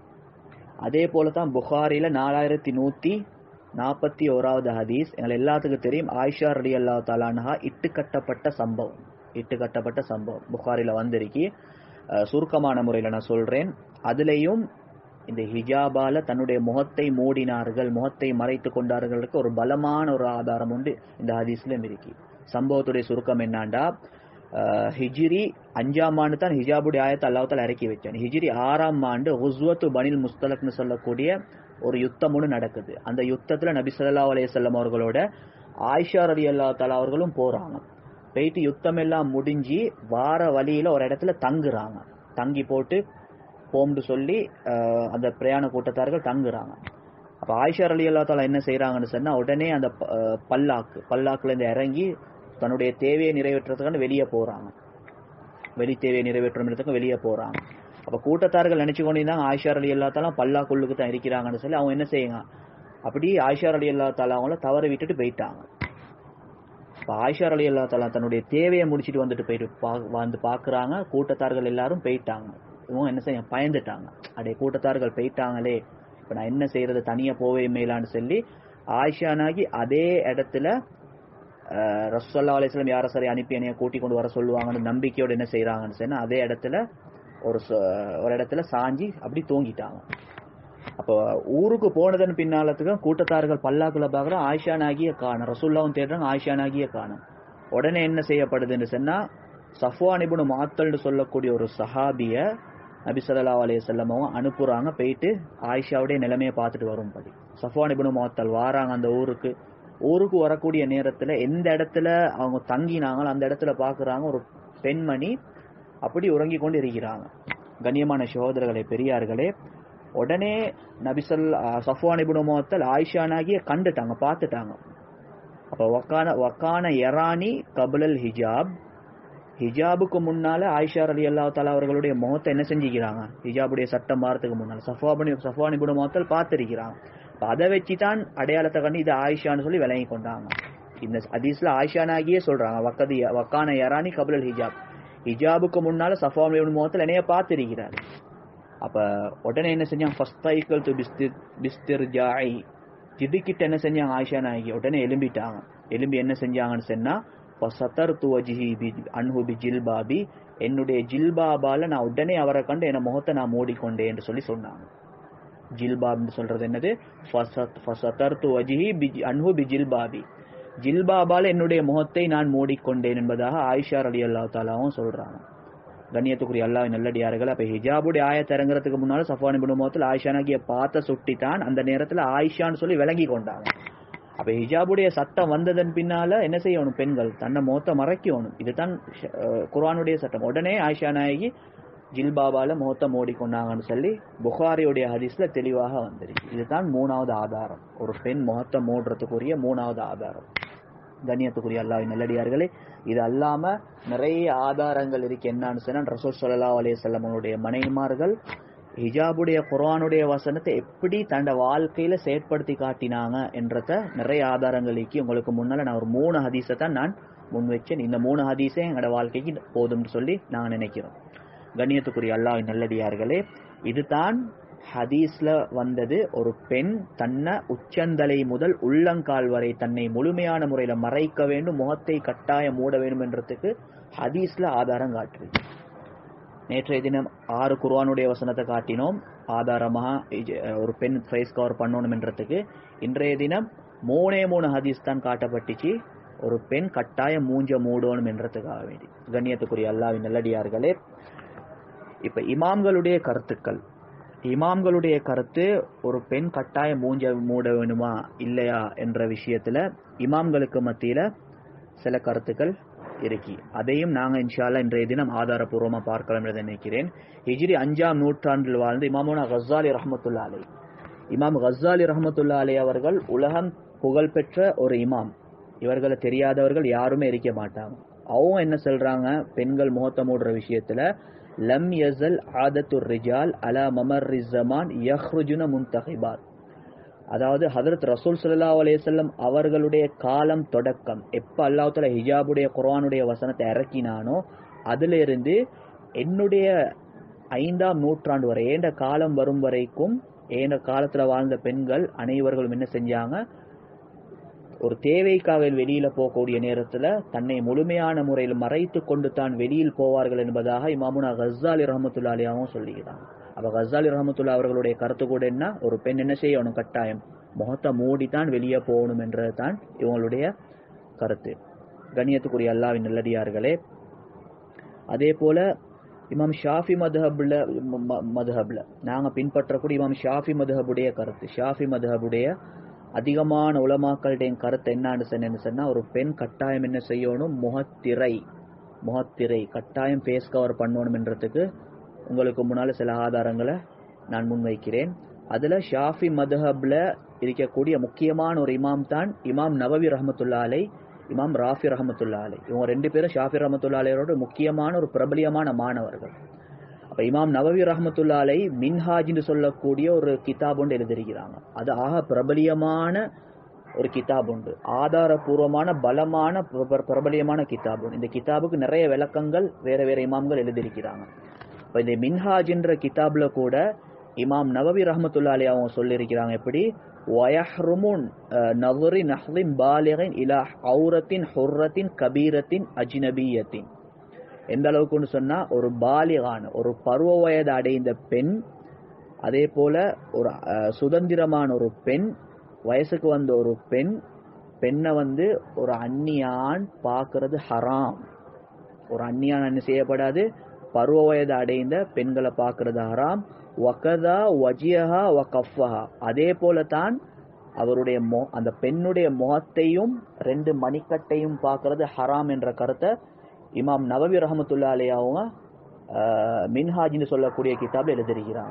அதே போல தான் புகாரில நாலாயிரத்தி நூத்தி நாற்பத்தி ஓராவது ஹதீஸ் எங்கள் எல்லாத்துக்கும் தெரியும் ஆயிஷா ரலி அல்லா தாலானஹா இட்டு கட்டப்பட்ட சம்பவம் இட்டு கட்டப்பட்ட சம்பவம் புகாரில வந்திருக்கி அஹ், சுருக்கமான முறையில் நான் சொல்றேன் அதுலயும் இந்த ஹிஜாபால தன்னுடைய முகத்தை மூடினார்கள் முகத்தை மறைத்து கொண்டார்களுக்கு ஒரு பலமான ஒரு ஆதாரம் உண்டு இந்த ஹதீஸ்லயும் இருக்கு சம்பவத்துடைய சுருக்கம் என்னாண்டா அஹ், ஹிஜ்ரி அஞ்சாம் ஆண்டு தான் ஹிஜாபுடைய ஆயத்தை அல்லாஹால இறக்கி வச்சான் ஹிஜ்ரி ஆறாம் ஆண்டு ஹுஸ்வத்து பனில் முஸ்தலக்னு சொல்லக்கூடிய ஒரு யுத்தம் ஒன்று நடக்குது அந்த யுத்தத்துல நபி ஸல்லல்லாஹு அலைஹி வஸல்லம் அவர்களோட ஆயிஷா ரலி அல்லா தலா அவர்களும் போறாங்க போயிட்டு யுத்தம் எல்லாம் முடிஞ்சு வார வழியில ஒரு இடத்துல தங்குறாங்க தங்கி போட்டு போம்னு சொல்லி அஹ், அந்த பிரயாண கூட்டத்தார்கள் தங்குறாங்க அப்ப ஆயிஷா அலி அல்லா தாலா என்ன செய்யறாங்கன்னு சொன்னா உடனே அந்த ப- அஹ், பல்லாக்கு பல்லாக்குல இருந்து இறங்கி தன்னுடைய தேவையை நிறைவேற்றுறதுக்கான வெளியே போறாங்க வெளி தேவையை நிறைவேற்றத்துக்கு வெளியே போறாங்க அப்ப கூட்டத்தார்கள் நினைச்சு கொண்டிருந்தாங்க ஆயிஷா அலி அல்லா தாலா பல்லாக்குள்ளுக்கு தான் இருக்கிறாங்கன்னு சொல்லி அவங்க என்ன செய்யுங்க அப்படி ஆயிஷா அலி அல்லா தாலா அவங்கள தவற விட்டுட்டு போயிட்டாங்க இப்ப ஆயிஷா அலி அல்லா தாலா தன்னுடைய தேவையை முடிச்சிட்டு வந்துட்டு போயிட்டு பா- வந்து பாக்குறாங்க கூட்டத்தார்கள் எல்லாரும் போயிட்டாங்க இவங்க என்ன செய்ய பயந்துட்டாங்க அடே கூட்டத்தார்கள் போயிட்டாங்களே இப்ப நான் என்ன செய்யறது தனியா போவே மேலான்னு சொல்லி ஆயிஷானாகி அதே இடத்துல அஹ், ரசூலுல்லாஹி அலைஹி வஸல்லம் யார சரி அனுப்பி என்னைய கூட்டி கொண்டு வர சொல்லுவாங்கன்னு நம்பிக்கையோட என்ன செய்யறாங்கன்னு சொன்னா அதே இடத்துல ஒரு ச- ஒரு இடத்துல சாஞ்சி அப்படி தூங்கிட்டாங்க அப்போ ஊருக்கு போனதன் பின்னாலத்துக்கு கூட்டத்தார்கள் பல்லாக்குல பாக்குறோம் ஆயிஷா நாகிய காணும் ரசூல்லாவும் தேடுறாங்க ஆயிஷா நாகிய காணும் உடனே என்ன செய்யப்படுதுன்னு சொன்னா சஃப்வான் இப்னு மாத்தல்னு சொல்லக்கூடிய ஒரு சஹாபிய நபி ஸல்லல்லாஹு அலைஹி வஸல்லம் அவங்க அனுப்புறாங்க போயிட்டு ஆயிஷாவுடைய நிலைமையை பார்த்துட்டு வரும்படி சஃப்வான் இப்னு மாத்தல் வாராங்க அந்த ஊருக்கு ஊருக்கு வரக்கூடிய நேரத்துல எந்த இடத்துல அவங்க தங்கினாங்களோ அந்த இடத்துல பாக்குறாங்க ஒரு பெண்மணி அப்படி உறங்கி கொண்டு இருக்கிறாங்க கண்ணியமான சகோதரர்களே பெரியார்களே உடனே நபிசல் சஃப்வான் இப்னு முஅத்தல் ஆயிஷா நாகிய கண்டுட்டாங்க பார்த்துட்டாங்க அப்ப வக்கான வக்கான யரானி கபுலல் ஹிஜாப் ஹிஜாபுக்கு முன்னால ஆயிஷா ரலி அல்லா தாலா அவர்களுடைய முகத்தை என்ன செஞ்சுக்கிறாங்க ஹிஜாபுடைய சட்டம் மாறத்துக்கு முன்னால சஃபாபனி சஃபானி இப்னு முஅத்தல் பார்த்திருக்கிறாங்க அப்ப அதை வச்சு தான் அடையாளத்தை கண்டு இது ஆயிஷான்னு சொல்லி விளங்கி கொண்டாங்க இந்த ஹதீஸ்ல ஆயிஷா நாகியே சொல்றாங்க வக்கதி வக்கான யரானி கபுலல் ஹிஜாப் ஹிஜாபுக்கு முன்னால சஃபான் இப்னு முஅத்தல் என்னைய பார்த்திருக்கிறாரு அப்ப உடனே என்ன செஞ்சாங்க ஃபர்ஸ்ட் சைக்கிள் டு பிஸ்திர் பிஸ்திர் ஜாய் திடுக்கிட்டு என்ன செஞ்சாங்க ஆயிஷா நாயகி உடனே எலும்பிட்டாங்க எலும்பி என்ன செஞ்சாங்கன்னு சொன்னா ஃபசத்தர் துவஜிஹி பி அன்ஹு பி ஜில்பாபி என்னுடைய ஜில்பாபால நான் உடனே அவரை கண்டு என் முகத்தை நான் மூடிக்கொண்டேன் என்று சொல்லி சொன்னாங்க ஜில்பாப்னு சொல்றது என்னது ஃபசத் ஃபசத்தர் துவஜிஹி பி அன்ஹு பி ஜில்பாபி ஜில்பாபால என்னுடைய முகத்தை நான் மூடிக்கொண்டேன் என்பதாக ஆயிஷா ரலி அல்லா தாலாவும் சொல்றாங்க கண்ணியத்துக்குரிய அல்லாஹ் நல்லடியார்கள் அப்ப ஹிஜாபுடைய ஆயத்தை இறங்குறதுக்கு முன்னால சஃபான் இப்னு முகத்தில் ஆயிஷா நகிய பார்த்த சுட்டித்தான் அந்த நேரத்துல ஆயிஷான்னு சொல்லி விளங்கி கொண்டாங்க அப்ப ஹிஜாபுடைய சட்டம் வந்ததன் பின்னால என்ன செய்யணும் பெண்கள் தன்னை முகத்தை மறைக்கணும் இதுதான் ஷ- அஹ் குர்ஆனுடைய சட்டம் உடனே ஆயிஷா நாயகி ஜில்பாபால முகத்தை மூடிக்கொண்டாங்கன்னு சொல்லி புகாரியுடைய ஹதீஸ்ல தெளிவாக வந்துருக்கு இதுதான் மூணாவது ஆதாரம் ஒரு பெண் முகத்தை மூடுறதுக்குரிய மூணாவது ஆதாரம் கண்ணியத்துக்குரிய அல்லாஹ்வின் நல்லடியார்களே இது அல்லாம நிறைய ஆதாரங்கள் இருக்கு என்னன்னு சொன்னா ரசூல் ஸல்லல்லாஹு அலைஹி வஸல்லம் அவருடைய மனைவிமார்கள் ஹிஜாபுடைய குர்ஆனுடைய வசனத்தை எப்படி தன்னோட வாழ்க்கையில செயற்படுத்தி காட்டினாங்க என்றத நிறைய ஆதாரங்கள் இருக்கு உங்களுக்கு முன்னால நான் ஒரு மூணு ஹதீஸை தான் நான் முன் வச்சேன் இந்த மூணு ஹதீஸே எங்களோட வாழ்க்கைக்கு போதும்னு சொல்லி நாங்க நினைக்கிறோம் கண்ணியத்துக்குரிய அல்லாஹ்வின் நல்லடியார்களே இதுதான் ஹதீஸ்ல வந்தது ஒரு பெண் தன்னை உச்சந்தலை முதல் உள்ளங்கால் வரை தன்னை முழுமையான முறையில மறைக்க வேண்டும் முகத்தை கட்டாயம் மூட வேண்டும் என்றதுக்கு ஹதீஸ்ல ஆதாரம் காட்டுது நேற்றைய தினம் ஆறு குர்ஆனுடைய வசனத்தை காட்டினோம் ஆதாரமாக இஜ- ஒரு பெண் ஃபேஸ் கவர் பண்ணணும் என்றதுக்கு இன்றைய தினம் மூணே மூணு ஹதீஸ் தான் காட்டப்பட்டுச்சு ஒரு பெண் கட்டாயம் மூஞ்ச மூடணும் என்றதுக்காக வேண்டி கண்ணியத்துக்குரிய அல்லாவின் நல்லடியார்களே இப்ப இமாம்களுடைய கருத்துக்கள் இமாம்களுடைய கருத்து ஒரு பெண் கட்டாயம் மூஞ்ச மூட வேணுமா இல்லையா என்ற விஷயத்துல இமாம்களுக்கு மத்தியில சில கருத்துக்கள் இருக்கு அதையும் நாங்க இன்ஷால்லா இன்றைய தினம் ஆதாரபூர்வமா பார்க்கலாம் என்று நினைக்கிறேன் ஹிஜ்ரி அஞ்சாம் நூற்றாண்டில் வாழ்ந்த இமாமுனா கஸ்ஸாலி ரஹ்மத்துல்லா அலை இமாம் கஸ்ஸாலி ரஹ்மத்துல்லா அலை அவர்கள் உலகம் புகழ்பெற்ற ஒரு இமாம் இவர்களை தெரியாதவர்கள் யாருமே இருக்க மாட்டாங்க அவங்க என்ன சொல்றாங்க பெண்கள் முகத்தை மூடுற விஷயத்துல லம் யசல் ஆதத்துர் ரிஜால் அலா மமர் ஜமான் யஹ்ருஜுன முன்தஹிபாத் அதாவது ஹதரத் ரசூல் ஸல்லல்லாஹு அலைஹி வஸல்லம் அவர்களுடைய காலம் தொடக்கம் எப்ப அல்லாஹ் தஆலா ஹிஜாபுடைய குர்ஆனுடைய வசனத்தை இறக்கினானோ அதுல இருந்து என்னுடைய ஐந்தாம் நூற்றாண்டு வரை ஏண்ட காலம் வரும் வரைக்கும் ஏண்ட காலத்துல வாழ்ந்த பெண்கள் அனைவர்களும் என்ன செஞ்சாங்க ஒரு தேவைக்காக வெளியில போகக்கூடிய நேரத்துல தன்னை முழுமையான முறையில் மறைத்து கொண்டு தான் வெளியில் போவார்கள் என்பதாக இமாமுனா கஸ்ஸாலி ரஹமத்துல்லா அலியாவும் சொல்லுகிறாங்க அப்ப கஸ்ஸாலி ரஹமத்துல்லா அவர்களுடைய கருத்து கூட என்ன ஒரு பெண் என்ன செய்யணும் கட்டாயம் முகத்தை மூடித்தான் வெளியே போகணும் என்றது தான் இவங்களுடைய கருத்து கண்ணியத்துக்குரிய அல்லாவின் நல்லடியார்களே அதே போல இமாம் ஷாஃபி மதுஹப்ல மதுஹப்ல நாங்க பின்பற்றக்கூடிய இமாம் ஷாஃபி மதுஹபுடைய கருத்து ஷாஃபி மதுஹபுடைய அதிகமான உலமாக்களுடைய கருத்து என்னன்னு சொன்னேன்னு சொன்னா ஒரு பெண் கட்டாயம் என்ன செய்யணும் முகத்திரை முகத்திரை கட்டாயம் ஃபேஸ் கவர் பண்ணணும் என்றதுக்கு உங்களுக்கு முன்னால சில ஆதாரங்களை நான் முன்வைக்கிறேன் அதுல ஷாஃபி மதுஹப்ல இருக்கக்கூடிய முக்கியமான ஒரு இமாம் தான் இமாம் நவவி ரஹமத்துல்லா அலை இமாம் ராஃபி ரஹமத்துல்லா அலை இவங்க ரெண்டு பேரும் ஷாஃபி ரஹமத்துல்லா அலையோட முக்கியமான ஒரு பிரபலியமான மாணவர்கள் அப்ப இமாம் நவவி ரஹமத்துல்லா அலை மின்ஹாஜ்னு சொல்லக்கூடிய ஒரு கிதாப் ஒன்று எழுதியிருக்கிறாங்க அது ஆக பிரபலியமான ஒரு கிதாப் உண்டு ஆதாரபூர்வமான பலமான பிர- பிரபலியமான கிதாப் உண்டு இந்த கிதாபுக்கு நிறைய விளக்கங்கள் வேற வேற இமாம்கள் எழுதியிருக்கிறாங்க இப்ப இந்த மின்ஹாஜ்ன்ற கிதாப்ல கூட இமாம் நவவி ரஹமத்துல்லா அலி அவங்க சொல்லியிருக்கிறாங்க எப்படி வயஹ்ருமுன் நவரி நஹ்லின் பாலிகின் இலா ஔரத்தின் ஹுர்ரத்தின் கபீரத்தின் அஜ்னபியத்தின் எந்த அளவுக்குன்னு சொன்னா ஒரு பாலிகான ஒரு பருவ வயது அடைந்த பெண் அதே போல ஒரு அஹ், சுதந்திரமான ஒரு பெண் வயசுக்கு வந்த ஒரு பெண் பெண்ணை வந்து ஒரு அந்நியான் பார்க்கிறது ஹராம் ஒரு அந்நியான் என்ன செய்யப்படாது பருவ வயது அடைந்த பெண்களை பார்க்கிறது ஹராம் வகதா வஜியஹா வ கஃபஹா அதே போல தான் அவருடைய மொ அந்த பெண்ணுடைய முகத்தையும் ரெண்டு மணிக்கட்டையும் பார்க்கிறது ஹராம் என்ற கருத்தை இமாம் நவவி ரஹமத்துல்லா அலி அவங்க ஆஹ், மின்ஹாஜ்னு சொல்லக்கூடிய கிதாப்ல எழுதியிருக்கிறாங்க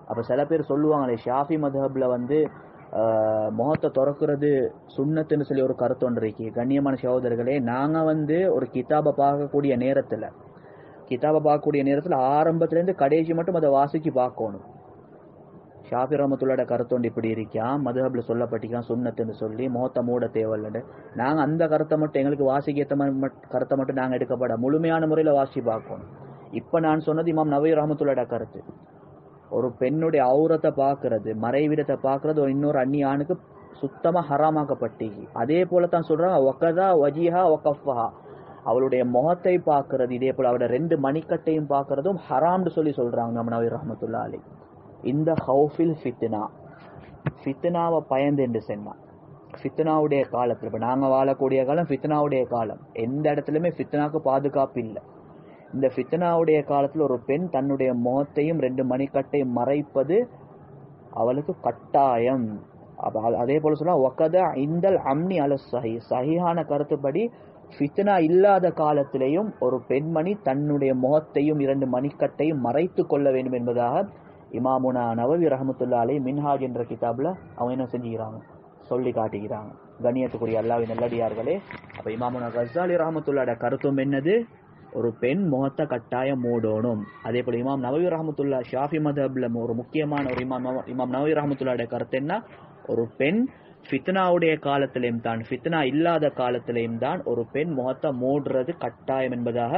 அப்ப சில பேர் சொல்லுவாங்களே ஷாஃபி மதஹப்ல வந்து ஆஹ், முகத்தை திறக்கிறது சுண்ணத்துன்னு சொல்லி ஒரு கருத்து ஒன்று இருக்கு கண்ணியமான சகோதரர்களே நாங்க வந்து ஒரு கிதாபை பார்க்கக்கூடிய நேரத்துல கிதாபை பார்க்கக்கூடிய நேரத்துல ஆரம்பத்துல இருந்து கடைசி மட்டும் அதை வாசிச்சு பார்க்கணும் ஷாஃபி ரஹமத்துல்லாட கருத்தொண்டு இப்படி இருக்கான் மதுஹப்ல சொல்லப்பட்டிருக்கான் சுண்ணத்துன்னு சொல்லி முகத்தை மூட தேவையில்லைன்னு நாங்க அந்த கருத்தை மட்டும் எங்களுக்கு வாசிக்க ஏத்த மாதிரி மட்- கருத்தை மட்டும் நாங்க எடுக்கப்பட முழுமையான முறையில வாசிச்சு பார்க்கணும் இப்ப நான் சொன்னது இமாம் நவீ ரஹமத்துல்லாட கருத்து ஒரு பெண்ணுடைய அவுரத்தை பார்க்கிறது மறைவிடத்தை பார்க்கிறது ஒரு இன்னொரு அந்நிய ஆணுக்கு சுத்தமா ஹராமாக்கப்பட்டிருக்கு அதே போல தான் சொல்றாங்க ஒக்கதா வஜிஹா ஒக்கஃபஹா அவளுடைய முகத்தை பார்க்கிறது இதே போல அவளுடைய ரெண்டு மணிக்கட்டையும் பார்க்கறதும் ஹராம்னு சொல்லி சொல்றாங்க நம்ம நவீர் ரஹமத்துல்லா அலி இந்த ஹவுஃபில் ஃபித்னா ஃபித்னாவை பயந்து என்று சொன்னா ஃபித்னாவுடைய காலத்துல இப்ப நாங்க வாழக்கூடிய காலம் ஃபித்னாவுடைய காலம் எந்த இடத்துலயுமே ஃபித்னாக்கு பாதுகாப்பு இல்லை இந்த ஃபித்னாவுடைய காலத்துல ஒரு பெண் தன்னுடைய முகத்தையும் ரெண்டு மணிக்கட்டையும் மறைப்பது அவளுக்கு கட்டாயம் அப்ப அ- அதே போல சொன்னா ஒக்கத இந்தல் அம்னி அல சஹி சஹிஹான கருத்துப்படி ஃபித்னா இல்லாத காலத்திலேயும் ஒரு பெண்மணி தன்னுடைய முகத்தையும் இரண்டு மணிக்கட்டையும் மறைத்து கொள்ள வேண்டும் என்பதாக இமாமுனா நவவி ரஹமத்துல்லா அலை மின்ஹாஜ் என்ற கிதாப்ல அவங்க என்ன செஞ்சுக்கிறாங்க சொல்லி காட்டுகிறாங்க கண்ணியத்துக்குரிய அல்லாவின் நல்லடியார்களே அப்ப இமாமுனா கசாலி ரஹமத்துல்லாட கருத்தும் என்னது ஒரு பெண் முகத்தை கட்டாயம் மூடணும் அதே போல இமாம் நவவி ரஹமத்துல்லா ஷாஃபி மதப்ல ஒரு முக்கியமான ஒரு இமாம் நவ- இமாம் நவவி ரஹமத்துல்லாட கருத்து என்ன ஒரு பெண் ஃபித்னாவுடைய காலத்திலையும் தான் ஃபித்னா இல்லாத காலத்திலையும் தான் ஒரு பெண் முகத்தை மூடுறது கட்டாயம் என்பதாக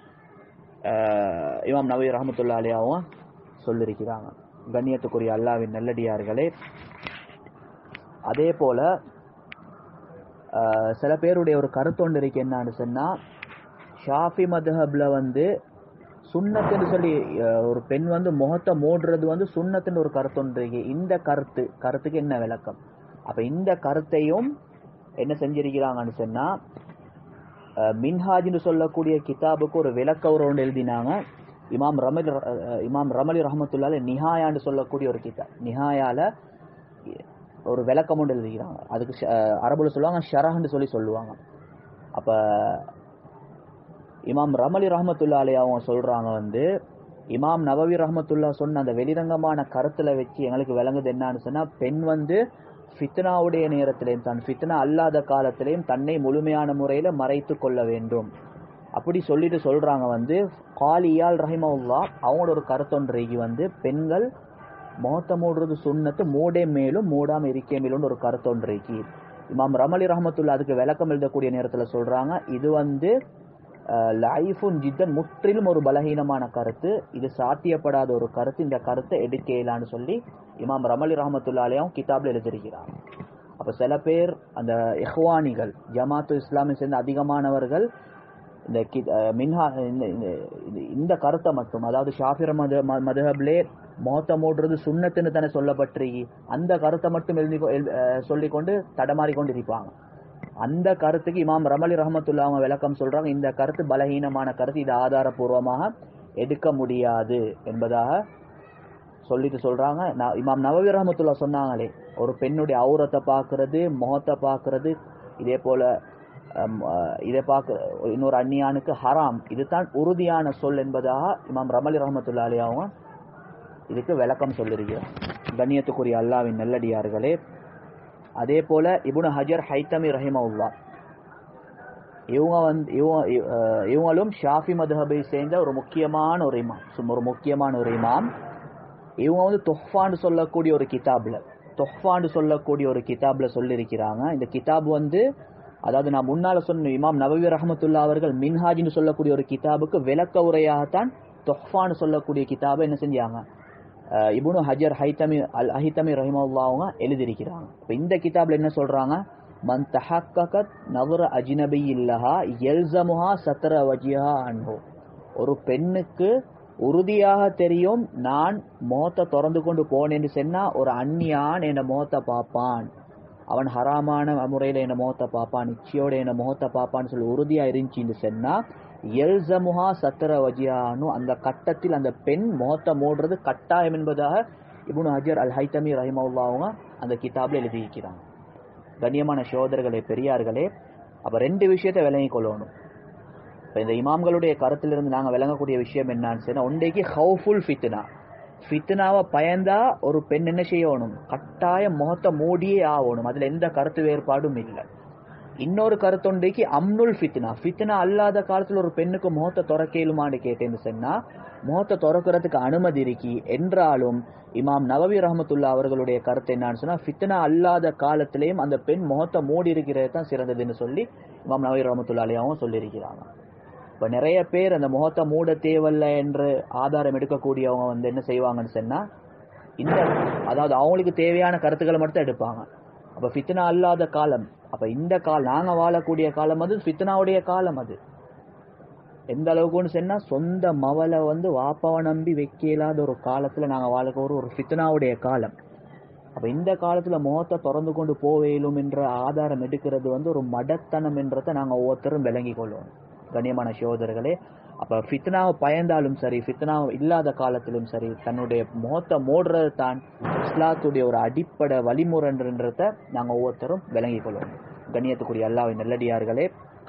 ஆஹ், இமாம் நவீர் ரஹமத்துல்லா அலியாவும் சொல்லியிருக்கிறாங்க கண்ணியத்துக்குரிய அல்லாவின் நல்லடியார்களே அதே போல ஆஹ், சில பேருடைய ஒரு கருத்தொண்டு இருக்கு என்னன்னு சொன்னா ஷாஃபி மதுஹப்ல வந்து சுண்ணத்துன்னு சொல்லி ஆஹ், ஒரு பெண் வந்து முகத்தை மூடுறது வந்து சுண்ணத்துன்னு ஒரு கருத்தொன்று இருக்கு இந்த கருத்து கருத்துக்கு என்ன விளக்கம் அப்ப இந்த கருத்தையும் என்ன செஞ்சிருக்கிறாங்கன்னு சொன்னா அஹ், மின்ஹாஜ்னு சொல்லக்கூடிய கிதாபுக்கு ஒரு விளக்க உரை ஒன்று எழுதினாங்க இமாம் ரமல் அஹ், இமாம் ரமலி ரஹமத்துல்லால நிஹாயான்னு சொல்லக்கூடிய ஒரு கிதாப் நிஹாயால ஒரு விளக்கம் ஒன்று எழுதிக்கிறாங்க அதுக்கு ஷ- அஹ், அரபுல சொல்லுவாங்க ஷரஹ்னு சொல்லி சொல்லுவாங்க அப்ப இமாம் ரமலி ரஹமத்துல்லா அலி அவங்க சொல்றாங்க வந்து இமாம் நவவி ரஹமத்துல்லா சொன்ன அந்த வெளிரங்கமான கருத்துல வச்சு எங்களுக்கு விளங்குது என்னன்னு சொன்னா பெண் வந்து ஃபித்னாவுடைய நேரத்திலையும் தன் ஃபித்னா அல்லாத காலத்திலையும் தன்னை முழுமையான முறையில மறைத்து கொள்ள வேண்டும் அப்படி சொல்லிட்டு சொல்றாங்க வந்து காலியால் ரஹிமவுல்லா அவங்களோட ஒரு கருத்தொன்றைக்கு வந்து பெண்கள் முகத்தை மூடுறது சுண்ணத்து மூடே மேலும் மூடாம இருக்கே மேலும் ஒரு கருத்தொன்றைக்கு இமாம் ரமலி ரஹமத்துல்லா அதுக்கு விளக்கம் எழுதக்கூடிய நேரத்துல சொல்றாங்க இது வந்து லைஃபுன் ஜித்தன் முற்றிலும் ஒரு பலகீனமான கருத்து இது சாத்தியப்படாத ஒரு கருத்து இந்த கருத்தை எடுக்க இயலான்னு சொல்லி இமாம் ரமலி ரஹமத்துல்லாலையும் கிதாப்ல எழுதியிருக்கிறாங்க அப்ப சில பேர் அந்த இஹ்வானிகள் ஜமாத்து இஸ்லாமை சேர்ந்த அதிகமானவர்கள் இந்த கி- அஹ் மின்ஹா இந்த இந்த- இந்த- இந்த கருத்தை மட்டும் அதாவது ஷாஃபிர மத ம- மதுஹப்லே மோத்த மூடுறது சுண்ணத்துன்னு தானே சொல்லப்பட்டிருக்கு அந்த கருத்தை மட்டும் எழுதி கொ- எழு- அஹ் சொல்லிக்கொண்டு தடமாறி கொண்டு இருப்பாங்க அந்த கருத்துக்கு இமாம் ரமலி ரஹமத்துல்லா அவங்க விளக்கம் சொல்றாங்க இந்த கருத்து பலகீனமான கருத்து இது ஆதாரபூர்வமாக எடுக்க முடியாது என்பதாக சொல்லிட்டு சொல்றாங்க ந- இமாம் நவவி ரஹமத்துல்லா சொன்னாங்களே ஒரு பெண்ணுடைய அவுரத்தை பார்க்கிறது முகத்தை பார்க்கிறது இதே போல அம், அஹ், இதை பார்க்க இன்னொரு அந்நியானுக்கு ஹராம் இதுதான் உறுதியான சொல் என்பதாக இமாம் ரமலி ரஹமத்துல்லா அலி அவங்க இதுக்கு விளக்கம் சொல்லியிருக்கிறார் கண்ணியத்துக்குரிய அல்லாவின் நல்லடியார்களே அதே போல இப்னு ஹஜர் ஹைத்தமி ரஹிமவுல்லா இவங்க வந்து இவங்க அஹ், இவங்களும் ஷாஃபி மதுஹபை சேர்ந்த ஒரு முக்கியமான ஒரு இமாம் சும் ஒரு முக்கியமான ஒரு இமாம் இவங்க வந்து தொஃபான்னு சொல்லக்கூடிய ஒரு கிதாப்ல தொஃபான்னு சொல்லக்கூடிய ஒரு கிதாப்ல சொல்லியிருக்கிறாங்க இந்த கிதாப் வந்து அதாவது நான் முன்னால சொன்ன இமாம் நபவி ரஹமத்துல்லா அவர்கள் மின்ஹாஜ்னு சொல்லக்கூடிய ஒரு கிதாபுக்கு விளக்க உரையாகத்தான் தொஃபான்னு சொல்லக்கூடிய கிதாபை என்ன செஞ்சாங்க அஹ், இப்னு ஹஜர் ஹைத்தமி அல் அஹித்தமி ரஹிமவுல்லா அவங்க எழுதியிருக்கிறாங்க இப்ப இந்த கிதாப்ல என்ன சொல்றாங்க மன் தஹக்கத் நவர அஜ்னபி இல்லஹா எல்சமுஹா சத்ர வஜிஹா அன்ஹு ஒரு பெண்ணுக்கு உறுதியாக தெரியும் நான் முகத்தை திறந்து கொண்டு போனேன்னு சொன்னா ஒரு அந்நியான் என் முகத்தை பார்ப்பான் அவன் ஹராமான முறையில என்ன முகத்தை பார்ப்பான் நிச்சயோட என்ன முகத்தை பார்ப்பான்னு சொல்லி உறுதியா இருந்துச்சுன்னு சொன்னா எல்சமுஹா சத்திர வஜியானு அந்த கட்டத்தில் அந்த பெண் முகத்தை மூடுறது கட்டாயம் என்பதாக இப்னு ஹஜர் அல் ஹைத்தமி ரஹிமவுல்லா அவங்க அந்த கிதாப்ல எழுதியிருக்கிறாங்க கண்ணியமான சோதர்களே பெரியார்களே அப்ப ரெண்டு விஷயத்தை விளங்கிக் கொள்ளணும் இப்ப இந்த இமாம்களுடைய கருத்திலிருந்து நாங்க விளங்கக்கூடிய விஷயம் என்னன்னு சொன்னா ஒன்றைக்கு ஹவுஃபுல் ஃபித்னா ஃபித்னாவை பயந்தா ஒரு பெண் என்ன செய்யணும் கட்டாயம் முகத்தை மூடியே ஆகணும் அதுல எந்த கருத்து வேறுபாடும் இல்லை இன்னொரு கருத்தொன்றைக்கு அம்னுல் ஃபித்னா ஃபித்னா அல்லாத காலத்துல ஒரு பெண்ணுக்கு முகத்தை திறக்கலுமான்னு கேட்டேன்னு சொன்னா முகத்தை திறக்கிறதுக்கு அனுமதி இருக்கி என்றாலும் இமாம் நவவி ரஹமத்துல்லா அவர்களுடைய கருத்து என்னன்னு சொன்னா ஃபித்னா அல்லாத காலத்திலேயும் அந்த பெண் முகத்தை மூடி இருக்கிறது தான் சிறந்ததுன்னு சொல்லி இமாம் நவவி ரஹமத்துல்லா அலியாவும் சொல்லியிருக்கிறாங்க இப்ப நிறைய பேர் அந்த முகத்தை மூட தேவையில்ல என்று ஆதாரம் எடுக்கக்கூடியவங்க வந்து என்ன செய்வாங்கன்னு சொன்னா இந்த அதாவது அவங்களுக்கு தேவையான கருத்துக்களை மட்டும் எடுப்பாங்க அப்ப ஃபித்னா அல்லாத காலம் அப்ப இந்த காலம் நாங்க வாழக்கூடிய காலம் அது ஃபித்னாவுடைய காலம் அது எந்த அளவுக்குன்னு சொன்னா சொந்த மவலை வந்து வாப்பாவை நம்பி வைக்க இல்லாத ஒரு காலத்துல நாங்க வாழக்க ஒரு ஒரு ஃபித்னாவுடைய காலம் அப்ப இந்த காலத்துல முகத்தை திறந்து கொண்டு போவேலும் என்ற ஆதாரம் எடுக்கிறது வந்து ஒரு மடத்தனம் என்றதை நாங்க ஒவ்வொருத்தரும் விளங்கி கொள்வோம் கண்ணியமான சோதர்களே அப்ப ஃபித்னாவை பயந்தாலும் சரி ஃபித்னா இல்லாத காலத்திலும் சரி தன்னுடைய முகத்தை மூடுறது தான் இஸ்லாத்துடைய ஒரு அடிப்படை வழிமுறைன்றத நாங்க ஒவ்வொருத்தரும் விளங்கிக் கொள்வோம் கண்ணியத்துக்குரிய அல்லாவின் நல்லடியார்களே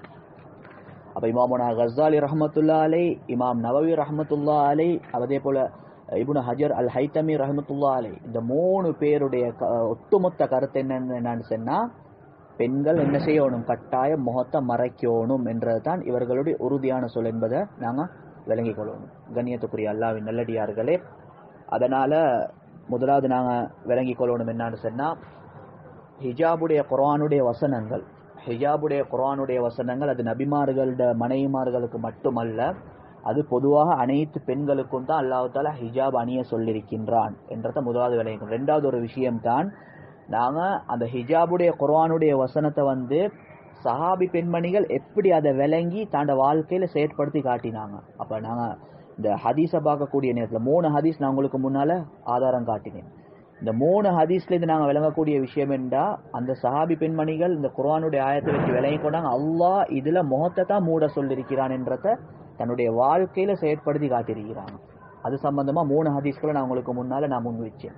அப்ப இமாமுனா கசாலி ரஹமத்துல்லா அலை இமாம் நவவி ரஹமத்துல்லா அலை அதே போல இப்னு ஹஜர் அல் ஹைத்தமி ரஹமத்துல்லா அலை இந்த மூணு பேருடைய க- ஒட்டுமொத்த கருத்து என்னன்னு என்னன்னு சொன்னா பெண்கள் என்ன செய்யணும் கட்டாயம் முகத்தை மறைக்கணும் என்றதுதான் இவர்களுடைய உறுதியான சொல் என்பதை நாங்க விளங்கிக் கொள்ளணும் கண்ணியத்துக்குரிய அல்லாவின் நல்லடியார்களே அதனால முதலாவது நாங்க விளங்கிக் கொள்ளணும் என்னன்னு சொன்னா ஹிஜாபுடைய குர்ஆனுடைய வசனங்கள் ஹிஜாபுடைய குர்ஆனுடைய வசனங்கள் அது நபிமார்களோட மனைவிமார்களுக்கு மட்டுமல்ல அது பொதுவாக அனைத்து பெண்களுக்கும் தான் அல்லாஹ் தாலா ஹிஜாப் அணிய சொல்லியிருக்கின்றான் என்றத முதலாவது விளங்கிக்கணும் ரெண்டாவது ஒரு விஷயம்தான் நாங்க அந்த ஹிஜாபுடைய குர்ஆனுடைய வசனத்தை வந்து சஹாபி பெண்மணிகள் எப்படி அதை விளங்கி தாண்ட வாழ்க்கையில செயற்படுத்தி காட்டினாங்க அப்ப நாங்க இந்த ஹதீஸை பார்க்கக்கூடிய நேரத்துல மூணு ஹதீஸ் நான் உங்களுக்கு முன்னால ஆதாரம் காட்டினேன் இந்த மூணு ஹதீஸ்ல இருந்து நாங்க விளங்கக்கூடிய விஷயம் என்றா அந்த சஹாபி பெண்மணிகள் இந்த குர்ஆனுடைய ஆயத்தை வச்சு விளங்கி கொண்டாங்க அல்லாஹ் இதுல முகத்தை தான் மூட சொல்லியிருக்கிறான் என்றத தன்னுடைய வாழ்க்கையில செயற்படுத்தி காட்டியிருக்கிறாங்க அது சம்பந்தமா மூணு ஹதீஸ்களை நான் உங்களுக்கு முன்னால நான் முன் வச்சேன்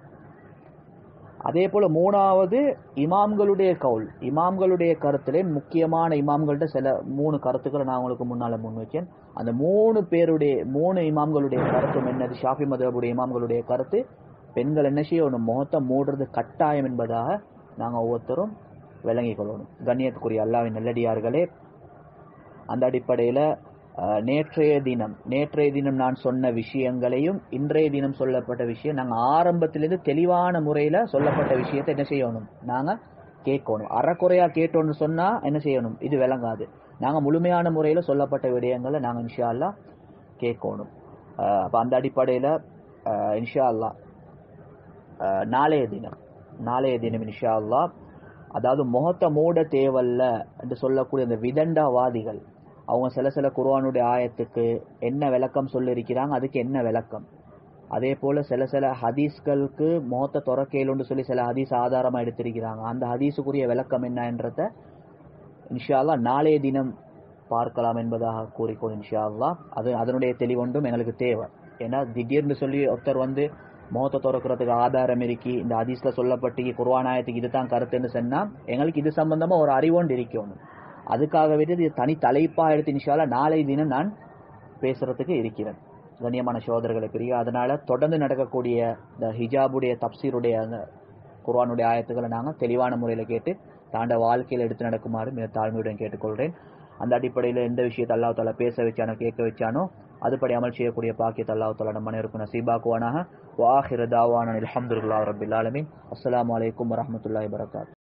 அதே போல மூணாவது இமாம்களுடைய கவுல் இமாம்களுடைய கருத்திலே முக்கியமான இமாம்கள்ட்ட சில மூணு கருத்துக்களை நான் உங்களுக்கு முன்னால முன் வச்சேன் அந்த மூணு பேருடைய மூணு இமாம்களுடைய கருத்தும் என்னது ஷாஃபி மதபுடைய இமாம்களுடைய கருத்து பெண்கள் என்ன செய்யணும் முகத்தை மூடுறது கட்டாயம் என்பதாக நாங்க ஒவ்வொருத்தரும் விளங்கிக் கொள்ளணும் கண்ணியத்துக்குரிய அல்லாவின் நல்லடியார்களே அந்த அடிப்படையில அஹ், நேற்றைய தினம் நேற்றைய தினம் நான் சொன்ன விஷயங்களையும் இன்றைய தினம் சொல்லப்பட்ட விஷயம் நாங்க ஆரம்பத்திலிருந்து தெளிவான முறையில சொல்லப்பட்ட விஷயத்தை என்ன செய்யணும் நாங்க கேட்கணும் அறக்குறையா கேட்டோம்னு சொன்னா என்ன செய்யணும் இது விளங்காது நாங்க முழுமையான முறையில சொல்லப்பட்ட விடயங்களை நாங்க இன்ஷா அல்லாஹ் கேட்கணும் அஹ், அப்ப அந்த அடிப்படையில அஹ், இன்ஷா அல்லாஹ் அஹ், நாளைய தினம் நாளைய தினம் இன்ஷா அல்லாஹ் அதாவது முகத்தை மூட தேவல்ல என்று சொல்லக்கூடிய அந்த விதண்டாவாதிகள் அவங்க சில சில குர்ஆனுடைய ஆயத்துக்கு என்ன விளக்கம் சொல்லியிருக்கிறாங்க அதுக்கு என்ன விளக்கம் அதே போல சில சில ஹதீஸ்களுக்கு முகத்தை துறக்கேலுன்னு சொல்லி சில ஹதீஸ் ஆதாரமா எடுத்திருக்கிறாங்க அந்த ஹதீஸுக்குரிய விளக்கம் என்னன்றத இன்ஷா அல்லாஹ் நாளைய தினம் பார்க்கலாம் என்பதாக கூறிக்கொள் இன்ஷா அல்லாஹ் அது அதனுடைய தெளிவொன்றும் எங்களுக்கு தேவை ஏன்னா திடீர்னு சொல்லி ஒருத்தர் வந்து முகத்தை திறக்கிறதுக்கு ஆதாரம் இருக்கி இந்த ஹதீஸ்ல சொல்லப்பட்டு குர்ஆன் ஆயத்துக்கு இதுதான் கருத்துன்னு சொன்னா எங்களுக்கு இது சம்பந்தமா ஒரு அறிவொண்டு இருக்கணும் அதுக்காக வேண்டி இது தனி தலைப்பா எடுத்து இன்ஷால்லா நாளை தினம் நான் பேசுறதுக்கு இருக்கிறேன் கண்ணியமான சோதரர்களை பிரியா அதனால தொடர்ந்து நடக்கக்கூடிய இந்த ஹிஜாபுடைய தப்சீருடைய அந்த குர்ஆனுடைய ஆயத்துக்களை நாங்கள் தெளிவான முறையில் கேட்டு தாண்ட வாழ்க்கையில் எடுத்து நடக்குமாறு மிக தாழ்மையுடன் கேட்டுக்கொள்கிறேன் அந்த அடிப்படையில் எந்த விஷயத்தை அல்லாஹ் தாலா பேச வச்சானோ கேட்க வச்சானோ அதுபடி அமல் செய்யக்கூடிய பாக்கியத்தை அல்லாஹ் தாலா நம்ம அனைவருக்கும் நசீபாக்குவானாக வாஹிர தாவான அல்ஹம்துலில்லாஹி ரப்பில் ஆலமீன் அஸ்ஸலாமு அலைக்கும் வரஹ்மத்துல்லாஹி வபரகாத்துஹு